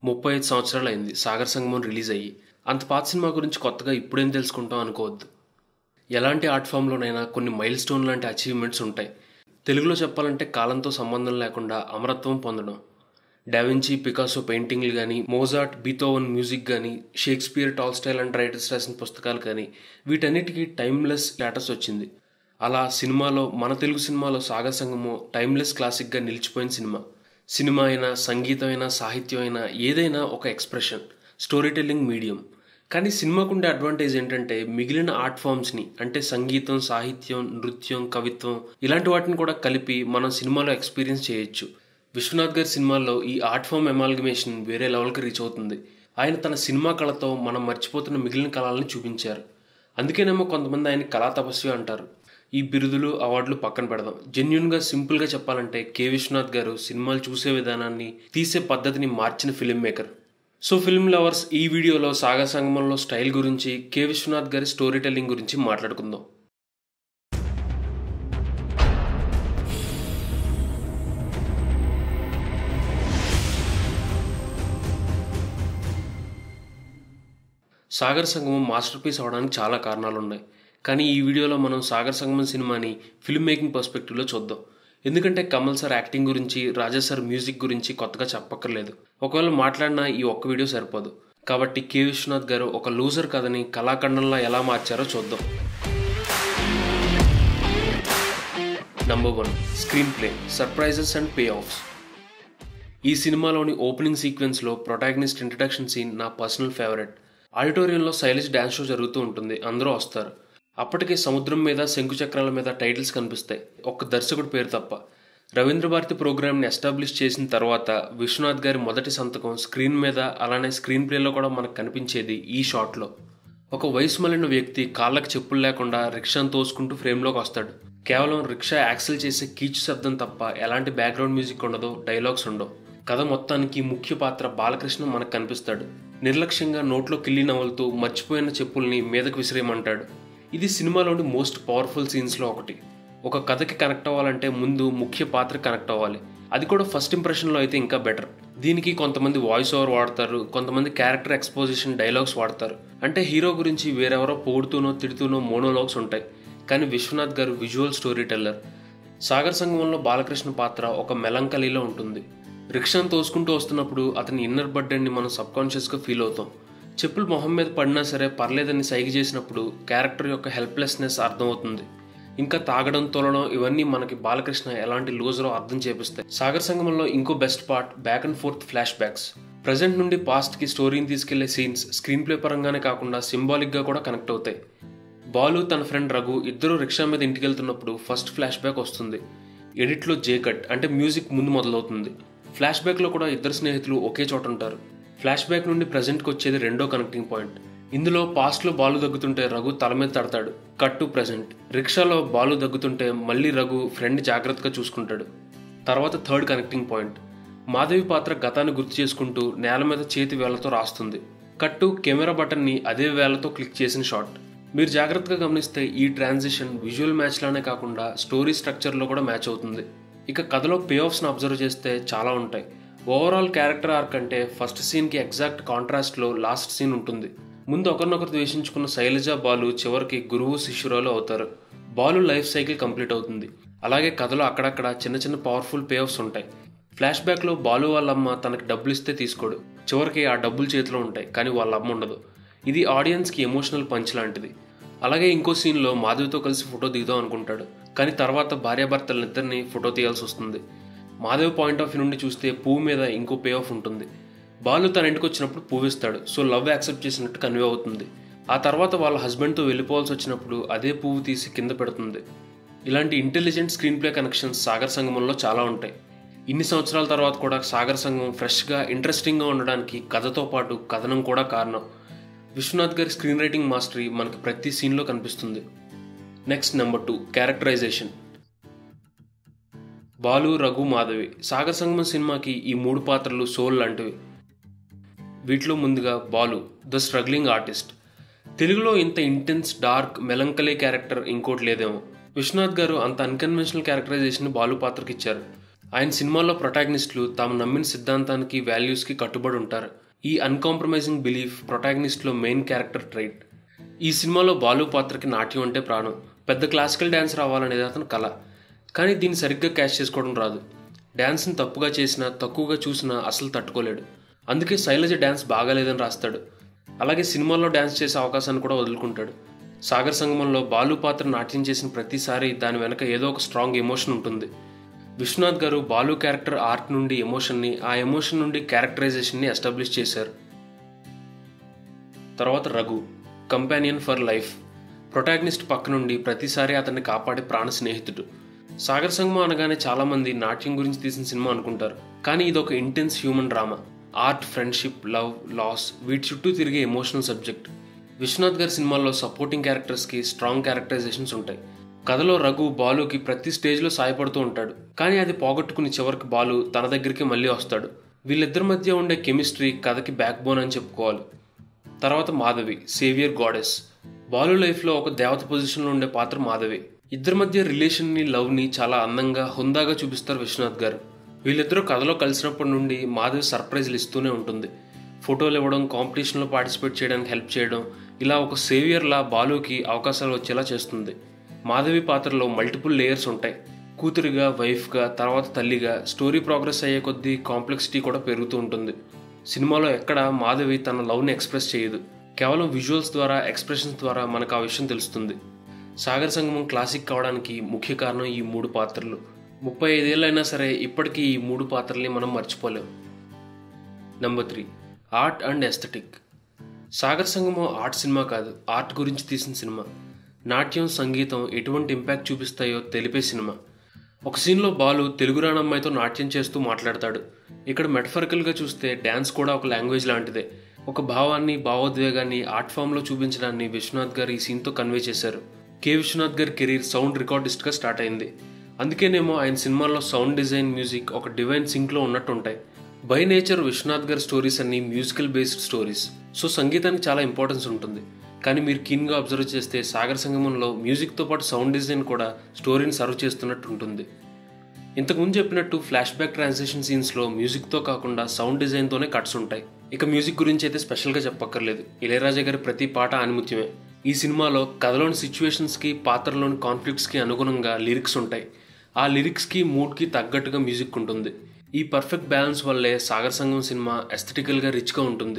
ముప్పై ఐదు సంవత్సరాలు అయింది సాగర్ సంగమం రిలీజ్ అయ్యి అంత పాత సినిమా గురించి కొత్తగా ఇప్పుడేం తెలుసుకుంటాం అనుకోవద్దు ఎలాంటి ఆర్ట్ ఫామ్లోనైనా కొన్ని మైల్ స్టోన్ లాంటి అచీవ్మెంట్స్ ఉంటాయి తెలుగులో చెప్పాలంటే కాలంతో సంబంధం లేకుండా అమరత్వం పొందడం డావించి పికాసో పెయింటింగ్లు కానీ మోజార్ట్ బీతోవన్ మ్యూజిక్ కానీ షేక్స్పియర్ టాల్స్టైల్ అండ్ రైటర్స్ రాసిన పుస్తకాలు కానీ వీటన్నిటికీ టైమ్లెస్ స్టేటస్ వచ్చింది అలా సినిమాలో మన తెలుగు సినిమాలో సాగర్ సంగము టైమ్లెస్ క్లాసిక్గా నిలిచిపోయిన సినిమా సినిమా అయినా సంగీతం అయినా సాహిత్యం అయినా ఏదైనా ఒక ఎక్స్ప్రెషన్ స్టోరీ టెల్లింగ్ మీడియం కానీ సినిమాకు ఉండే అడ్వాంటేజ్ ఏంటంటే మిగిలిన ఆర్ట్ ఫామ్స్ని అంటే సంగీతం సాహిత్యం నృత్యం కవిత్వం ఇలాంటి వాటిని కూడా కలిపి మనం సినిమాలో ఎక్స్పీరియన్స్ చేయొచ్చు విశ్వనాథ్ గారి సినిమాల్లో ఈ ఆర్ట్ ఫామ్ ఎమాల్గమేషన్ వేరే లెవెల్కి రీచ్ అవుతుంది ఆయన తన సినిమా కళతో మనం మర్చిపోతున్న మిగిలిన కళల్ని చూపించారు అందుకేనేమో కొంతమంది ఆయన కళా తపస్వి అంటారు ఈ బిరుదులు అవార్డులు పక్కన పెడదాం జెన్యున్గా సింపుల్గా చెప్పాలంటే కె విశ్వనాథ్ గారు సినిమాలు చూసే విధానాన్ని తీసే పద్ధతిని మార్చిన film maker so film lovers ఈ వీడియోలో సాగర్ సంగమంలో స్టైల్ గురించి కె విశ్వనాథ్ గారి స్టోరీ టెల్లింగ్ గురించి మాట్లాడుకుందాం సాగర్ సంగమం మాస్టర్ పీస్ అవడానికి చాలా కారణాలు ఉన్నాయి కానీ ఈ వీడియోలో మనం సాగర్ సంగమం సినిమాని ఫిల్మ్ మేకింగ్ పర్స్పెక్టివ్లో చూద్దాం ఎందుకంటే కమల్ సార్ యాక్టింగ్ గురించి రాజా సార్ మ్యూజిక్ గురించి కొత్తగా చెప్పక్కర్లేదు ఒకవేళ మాట్లాడినా ఈ ఒక్క వీడియో సరిపోదు కాబట్టి కె విశ్వనాథ్ గారు ఒక లూజర్ కథని కళాఖండంలో ఎలా మార్చారో చూద్దాం number one screenplay surprises and payoffs ఈ సినిమాలోని ఓపెనింగ్ సీక్వెన్స్లో ప్రొటాగనిస్ట్ ఇంట్రడక్షన్ సీన్ నా పర్సనల్ ఫేవరెట్ ఆడిటోరియంలో శైలిష్ డ్యాన్స్ షో జరుగుతూ ఉంటుంది అందరూ వస్తారు అప్పటికే సముద్రం మీద శంకుచక్రాల మీద టైటిల్స్ కనిపిస్తాయి ఒక్క దర్శకుడి పేరు తప్ప రవీంద్ర భారతి ప్రోగ్రామ్ని ఎస్టాబ్లిష్ చేసిన తర్వాత విశ్వనాథ్ గారి మొదటి సంతకం స్క్రీన్ మీద అలానే స్క్రీన్ ప్లేలో కూడా మనకు కనిపించేది ఈ షాట్లో ఒక వయసు మళ్ళిన వ్యక్తి కాళ్ళకి చెప్పులు లేకుండా రిక్షాను తోసుకుంటూ ఫ్రేమ్లోకి వస్తాడు కేవలం రిక్షా యాక్సిల్ చేసే కీచు శబ్దం తప్ప ఎలాంటి బ్యాక్గ్రౌండ్ మ్యూజిక్ ఉండదు డైలాగ్స్ ఉండవు కథ మొత్తానికి ముఖ్య పాత్ర బాలకృష్ణ మనకు కనిపిస్తాడు నిర్లక్ష్యంగా నోట్లో కిల్లి నవ్వులుతూ మర్చిపోయిన చెప్పుల్ని మీదకు విసిరేయమంటాడు ఇది సినిమాలోని మోస్ట్ పవర్ఫుల్ సీన్స్లో ఒకటి ఒక కథకి కనెక్ట్ అవ్వాలంటే ముందు ముఖ్య పాత్ర కనెక్ట్ అవ్వాలి అది కూడా ఫస్ట్ ఇంప్రెషన్లో అయితే ఇంకా బెటర్ దీనికి కొంతమంది వాయిస్ ఓవర్ వాడతారు కొంతమంది క్యారెక్టర్ ఎక్స్పోజిషన్ డైలాగ్స్ వాడతారు అంటే హీరో గురించి వేరెవరో పొగుడుతూనో తిడుతూనో మోనోలాగ్స్ ఉంటాయి కానీ విశ్వనాథ్ గారు విజువల్ స్టోరీ టెల్లర్ సాగర్ సంగమంలో బాలకృష్ణ పాత్ర ఒక మెలంకలీలో ఉంటుంది రిక్షాను తోసుకుంటూ వస్తున్నప్పుడు అతని ఇన్నర్ బర్డెన్ని మనం సబ్కాన్షియస్గా ఫీల్ అవుతాం చెప్పులు మొహం మీద పడినా సరే పర్లేదని సైగ చేసినప్పుడు క్యారెక్టర్ యొక్క హెల్ప్లెస్నెస్ అర్థమవుతుంది ఇంకా తాగడం తోలడం ఇవన్నీ మనకి బాలకృష్ణ ఎలాంటి లూజరో అర్థం చేపిస్తాయి సాగర్ సంగమంలో ఇంకో best part back and forth flashbacks present నుండి పాస్ట్కి స్టోరీని తీసుకెళ్లే సీన్స్ స్క్రీన్ ప్లే పరంగానే కాకుండా సింబాలిక్గా కూడా కనెక్ట్ అవుతాయి బాలు తన ఫ్రెండ్ రఘు ఇద్దరు రిక్షా మీద ఇంటికి వెళ్తున్నప్పుడు ఫస్ట్ ఫ్లాష్ బ్యాక్ వస్తుంది ఎడిట్లో జే కట్ అంటే మ్యూజిక్ ముందు మొదలవుతుంది ఫ్లాష్ బ్యాక్లో కూడా ఇద్దరు స్నేహితులు ఒకే చోట ఉంటారు ఫ్లాష్ బ్యాక్ నుండి ప్రజెంట్కి వచ్చేది రెండో కనెక్టింగ్ పాయింట్ ఇందులో పాస్ట్లో బాలు దగ్గుతుంటే రఘు తల మీద తడతాడు కట్ టు ప్రజెంట్ రిక్షాలో బాలు దగ్గుతుంటే మళ్ళీ రఘు ఫ్రెండ్ జాగ్రత్తగా చూసుకుంటాడు తర్వాత థర్డ్ కనెక్టింగ్ పాయింట్ మాధవి పాత్ర గతాన్ని గుర్తు చేసుకుంటూ నేల మీద చేతి వేళ్లతో రాస్తుంది కట్టు కెమెరా బటన్ని అదే వేళ్లతో క్లిక్ చేసిన షాట్ మీరు జాగ్రత్తగా గమనిస్తే ఈ ట్రాన్సిషన్ విజువల్ మ్యాచ్లోనే కాకుండా స్టోరీ స్ట్రక్చర్లో కూడా మ్యాచ్ అవుతుంది ఇక కథలో పే ఆఫ్స్ని అబ్జర్వ్ చేస్తే చాలా ఉంటాయి ఓవరాల్ క్యారెక్టర్ ఆర్క్ అంటే ఫస్ట్ సీన్కి ఎగ్జాక్ట్ కాంట్రాస్ట్లో లాస్ట్ సీన్ ఉంటుంది ముందు ఒకరినొకరు ద్వేషించుకున్న శైలజ బాలు చివరికి గురువు శిష్యురాలు అవుతారు బాలు లైఫ్ సైకిల్ కంప్లీట్ అవుతుంది అలాగే కథలో అక్కడక్కడ చిన్న చిన్న పవర్ఫుల్ పే ఆఫ్స్ ఉంటాయి ఫ్లాష్ బ్యాక్లో బాలు వాళ్ళ అమ్మ తనకి డబ్బులు ఇస్తే తీసుకోడు చివరికి ఆ డబ్బులు చేతిలో ఉంటాయి కానీ వాళ్ళ అమ్మ ఉండదు ఇది ఆడియన్స్కి ఎమోషనల్ పంచ్ లాంటిది అలాగే ఇంకో సీన్లో మాధవితో కలిసి ఫోటో దిగుదాం అనుకుంటాడు కానీ తర్వాత భార్యాభర్తలనిద్దరిని ఫోటో తీయాల్సి వస్తుంది మాధవ్ పాయింట్ ఆఫ్ వ్యూ నుండి చూస్తే పువ్వు మీద ఇంకో పే ఆఫ్ ఉంటుంది బాలు తన ఇంటికి వచ్చినప్పుడు పువ్వు ఇస్తాడు సో లవ్ యాక్సెప్ట్ చేసినట్టు కన్వే అవుతుంది ఆ తర్వాత వాళ్ళ హస్బెండ్తో వెళ్ళిపోవాల్సి వచ్చినప్పుడు అదే పువ్వు తీసి కింద పెడుతుంది ఇలాంటి intelligent screenplay connections Sagar సంగమంలో చాలా ఉంటాయి ఇన్ని సంవత్సరాల తర్వాత కూడా సాగర్ సంగమం ఫ్రెష్గా ఇంట్రెస్టింగ్గా ఉండడానికి కథతో పాటు కథనం కూడా కారణం విశ్వనాథ్ గారి స్క్రీన్ రైటింగ్ మాస్టరీ మనకి ప్రతి సీన్లో కనిపిస్తుంది next number two characterization Balu Raghu Madhavi Sagar Sangamam సినిమాకి ఈ మూడు పాత్రలు సోల్ లాంటివి వీటిలో ముందుగా బాలు ద స్ట్రగ్లింగ్ ఆర్టిస్ట్ తెలుగులో ఇంత ఇంటెన్స్ డార్క్ మెలంకలీ క్యారెక్టర్ ఇంకోటి లేదేమో విశ్వనాథ్ గారు అంత అన్కన్వెన్షనల్ క్యారెక్టరైజేషన్ బాలు పాత్రకి ఇచ్చారు ఆయన సినిమాల్లో ప్రొటాగనిస్టులు తాము నమ్మిన సిద్ధాంతానికి వాల్యూస్కి కట్టుబడి ఉంటారు ఈ అన్కాంప్రమైజింగ్ బిలీఫ్ ప్రొటాగనిస్ట్లో మెయిన్ క్యారెక్టర్ ట్రైట్ ఈ సినిమాలో బాలు పాత్రకి నాట్యం అంటే ప్రాణం పెద్ద క్లాసికల్ డ్యాన్స్ రావాలనేది అతని కళ కానీ దీన్ని సరిగ్గా క్యాష్ చేసుకోవడం రాదు డ్యాన్స్ని తప్పుగా చేసినా తక్కువగా చూసినా అసలు తట్టుకోలేడు అందుకే శైలజ డ్యాన్స్ బాగాలేదని రాస్తాడు అలాగే సినిమాల్లో డ్యాన్స్ చేసే అవకాశాన్ని కూడా వదులుకుంటాడు సాగర్ సంగమంలో బాలు పాత్ర నాట్యం చేసిన ప్రతిసారి దాని వెనక ఏదో ఒక స్ట్రాంగ్ ఎమోషన్ ఉంటుంది విశ్వనాథ్ గారు బాలు క్యారెక్టర్ ఆర్ట్ నుండి ఎమోషన్ని ఆ ఎమోషన్ నుండి క్యారెక్టరైజేషన్ని ఎస్టాబ్లిష్ చేశారు తర్వాత Raghu companion for life protagonist పక్క నుండి ప్రతిసారి అతన్ని కాపాడే ప్రాణ స్నేహితుడు సాగర్ సంగమం అనగానే చాలామంది నాట్యం గురించి తీసిన సినిమా అనుకుంటారు కానీ ఇది ఒక intense human drama art friendship love loss వీటి చుట్టూ తిరిగే ఎమోషనల్ సబ్జెక్ట్ విశ్వనాథ్ గారి సినిమాల్లో సపోర్టింగ్ క్యారెక్టర్స్కి స్ట్రాంగ్ క్యారెక్టరైజేషన్స్ ఉంటాయి కథలో రఘు బాలుకి ప్రతి స్టేజ్లో సాయపడుతూ ఉంటాడు కానీ అది పోగొట్టుకుని చివరికి బాలు తన దగ్గరికి మళ్ళీ వస్తాడు వీళ్ళిద్దరి మధ్య ఉండే కెమిస్ట్రీ కథకి బ్యాక్ బోన్ అని చెప్పుకోవాలి తర్వాత మాధవి సేవియర్ గాడెస్ బాలు లైఫ్లో ఒక దేవత పొజిషన్లో ఉండే పాత్ర మాధవి ఇద్దరి మధ్య రిలేషన్ని లవ్ని చాలా అందంగా హుందాగా చూపిస్తారు విశ్వనాథ్ గారు వీళ్ళిద్దరూ కథలో కలిసినప్పటి నుండి మాధవి సర్ప్రైజ్లు ఇస్తూనే ఉంటుంది ఫోటోలు ఇవ్వడం కాంపిటీషన్లో పార్టిసిపేట్ చేయడానికి హెల్ప్ చేయడం ఇలా ఒక సేవియర్లా బాలుకి అవకాశాలు వచ్చేలా చేస్తుంది మాధవి పాత్రలో మల్టిపుల్ లేయర్స్ ఉంటాయి కూతురిగా వైఫ్గా తర్వాత తల్లిగా స్టోరీ ప్రోగ్రెస్ అయ్యే కొద్దీ కాంప్లెక్సిటీ కూడా పెరుగుతూ ఉంటుంది సినిమాలో ఎక్కడ మాధవి తన లవ్ని ఎక్స్ప్రెస్ చేయదు కేవలం విజువల్స్ ద్వారా ఎక్స్ప్రెషన్స్ ద్వారా మనకు ఆ విషయం తెలుస్తుంది సాగర్ సంగమం క్లాసిక్ కావడానికి ముఖ్య కారణం ఈ మూడు పాత్రలు ముప్పై ఐదేళ్ళైనా సరే ఇప్పటికీ ఈ మూడు పాత్రల్ని మనం మర్చిపోలేం number three art and aesthetic Sagar Sangamam art cinema కాదు ఆర్ట్ గురించి తీసిన సినిమా నాట్యం సంగీతం ఎటువంటి ఇంపాక్ట్ చూపిస్తాయో తెలిపే సినిమా ఒక సీన్లో బాలు తెలుగు రానమ్మాయితో నాట్యం చేస్తూ మాట్లాడతాడు ఇక్కడ మెటఫరికల్గా చూస్తే డ్యాన్స్ కూడా ఒక లాంగ్వేజ్ లాంటిదే ఒక భావాన్ని భావోద్వేగాన్ని ఆర్ట్ ఫామ్లో చూపించడాన్ని విశ్వనాథ్ గారు ఈ సీన్తో కన్వే చేశారు కె విశ్వనాథ్ గారి కెరీర్ సౌండ్ రికార్డిస్ట్గా స్టార్ట్ అయింది అందుకేనేమో ఆయన సినిమాల్లో సౌండ్ డిజైన్ మ్యూజిక్ ఒక డివైన్ సింక్లో ఉన్నట్టుంటాయి బై నేచర్ విశ్వనాథ్ గారి స్టోరీస్ అన్ని మ్యూజికల్ బేస్డ్ స్టోరీస్ సో సంగీతానికి చాలా ఇంపార్టెన్స్ ఉంటుంది కానీ మీరు కీన్గా అబ్జర్వ్ చేస్తే సాగర్ సంగమంలో మ్యూజిక్తో పాటు సౌండ్ డిజైన్ కూడా స్టోరీని సర్వ్ చేస్తున్నట్టు ఉంటుంది ఇంతకుముందు చెప్పినట్టు ఫ్లాష్ బ్యాక్ ట్రాన్సాక్షన్ సీన్స్లో మ్యూజిక్తో కాకుండా సౌండ్ డిజైన్తోనే కట్స్ ఉంటాయి ఇక మ్యూజిక్ గురించి అయితే స్పెషల్గా చెప్పక్కర్లేదు ఇళయరాజా గారి ప్రతి పాట ఆనిముత్యమే ఈ సినిమాలో కథలోని సిచ్యువేషన్స్కి పాత్రలోని కాన్ఫ్లిక్ట్స్కి అనుగుణంగా లిరిక్స్ ఉంటాయి ఆ లిరిక్స్కి మూడ్కి తగ్గట్టుగా మ్యూజిక్ ఉంటుంది ఈ పర్ఫెక్ట్ బ్యాలెన్స్ వల్లే సాగర్ సంగం సినిమా ఎస్థెటికల్గా రిచ్గా ఉంటుంది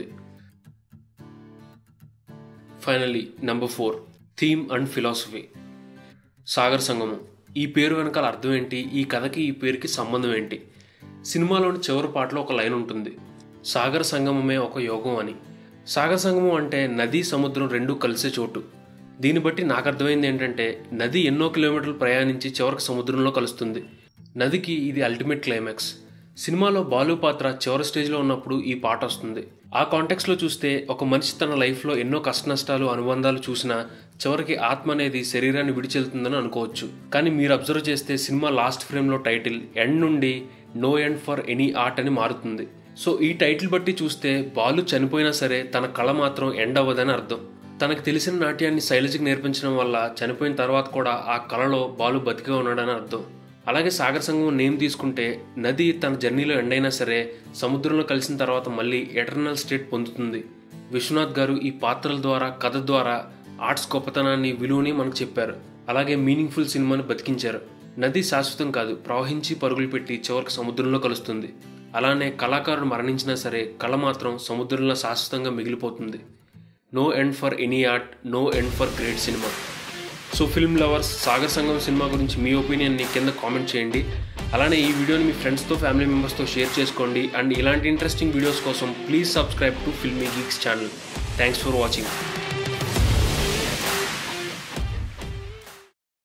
finally number four theme and philosophy Sagar Sangamam ఈ పేరు వెనకాల అర్థం ఏంటి ఈ కథకి ఈ పేరుకి సంబంధం ఏంటి సినిమాలోని చివరి పాటలో ఒక లైన్ ఉంటుంది సాగర్ సంగమమే ఒక యోగం అని సాగర్ సంగమం అంటే నది సముద్రం రెండూ కలిసే చోటు దీన్ని బట్టి నాకు అర్థమైంది ఏంటంటే నది ఎన్నో కిలోమీటర్లు ప్రయాణించి చివరికి సముద్రంలో కలుస్తుంది నదికి ఇది అల్టిమేట్ క్లైమాక్స్ సినిమాలో బాలు పాత్ర చివరి స్టేజ్లో ఉన్నప్పుడు ఈ పాట వస్తుంది ఆ కాంటెక్స్లో చూస్తే ఒక మనిషి తన లైఫ్లో ఎన్నో కష్ట నష్టాలు అనుబంధాలు చూసినా చివరికి ఆత్మ అనేది శరీరాన్ని విడిచెళ్తుందని అనుకోవచ్చు కానీ మీరు అబ్జర్వ్ చేస్తే సినిమా లాస్ట్ ఫ్రేమ్లో టైటిల్ ఎండ్ నుండి no end for any art అని మారుతుంది సో ఈ టైటిల్ బట్టి చూస్తే బాలు చనిపోయినా సరే తన కళ మాత్రం ఎండ్ అవ్వదని అర్థం తనకు తెలిసిన నాట్యాన్ని శైలజకి నేర్పించడం వల్ల చనిపోయిన తర్వాత కూడా ఆ కళలో బాలు బతిగా ఉన్నాడని అర్థం అలాగే సాగర్ సంగమం నేమ్ తీసుకుంటే నది తన జర్నీలో ఎండ్ అయినా సరే సముద్రంలో కలిసిన తర్వాత మళ్ళీ ఎటర్నల్ స్టేట్ పొందుతుంది విశ్వనాథ్ గారు ఈ పాత్రల ద్వారా కథ ద్వారా ఆర్ట్స్ గొప్పతనాన్ని విలువని మనకు చెప్పారు అలాగే మీనింగ్ఫుల్ సినిమాని బతికించారు నది శాశ్వతం కాదు ప్రవహించి పరుగులు పెట్టి చివరికి సముద్రంలో కలుస్తుంది అలానే కళాకారుడు మరణించినా సరే కళ మాత్రం సముద్రంలో శాశ్వతంగా మిగిలిపోతుంది no end for any art no end for great సినిమా so film lovers Sagar Sangam సినిమా గురించి మీ ఒపీనియన్ని కింద కామెంట్ చేయండి అలానే ఈ వీడియోని మీ ఫ్రెండ్స్తో ఫ్యామిలీ మెంబర్స్తో షేర్ చేసుకోండి అండ్ ఇలాంటి ఇంట్రెస్టింగ్ వీడియోస్ కోసం please subscribe to Filmy Geeks channel thanks for watching